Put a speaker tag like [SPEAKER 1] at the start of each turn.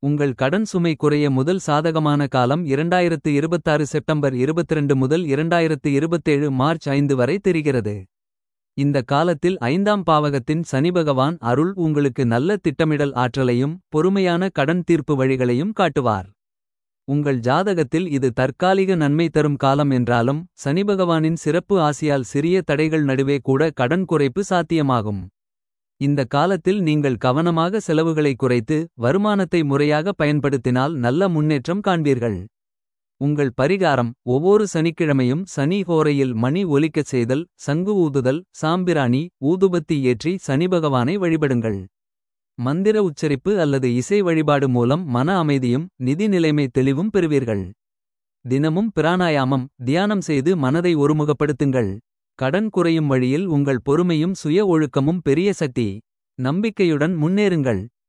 [SPEAKER 1] உங்கள் கடன் சுமை குறைய முதல் சாதகமான காலம் 2026 செப்டம்பர் 22 முதல் 2027 மார்ச் 5 வரை தெரிகிறது. இந்த காலத்தில் ஐந்தாம் பாவகத்தின் சனிபகவான் அருள் உங்களுக்கு நல்ல திட்டமிடல் ஆற்றலையும். பொறுமையான கடன் தீர்ப்பு வழிகளையும் காட்டுவார். உங்கள் ஜாதகத்தில் இது தற்காலிக நன்மை தரும் காலம் என்றாலும். சனிபகவானின் சிறப்பு ஆசியால் சிறிய தடைகள் நடுவே கூட கடன் குறைப்பு சாத்தியமாகும். இந்த காலத்தில் நீங்கள் கவனமாக செலவுகளை குறைத்து. வருமானத்தை முறையாக பயன்படுத்தினால் நல்ல முன்னேற்றம் காண்பீர்கள். உங்கள் பரிகாரம் ஒவ்வொரு சனிக்கிழமையும் சனி ஹோரையில் மணி ஒலிக்கச் செய்தல். சங்கு ஊதுதல் சாம்பிராணி ஊதுபத்தி ஏற்றி சனிபகவானை வழிபடுங்கள். மந்திர உச்சரிப்பு அல்லது இசை வழிபாடு மூலம் மன அமைதியும். நிதி நிலைமை தெளிவும் பெறுவீர்கள். தினமும் பிராணாயாமம் தியானம் செய்து மனதை ஒருமுகப்படுத்துங்கள். கடன் குறையும் வழியில் உங்கள் பொறுமையும் சுய ஒழுக்கமும் பெரிய சக்தி. நம்பிக்கையுடன் முன்னேறுங்கள்.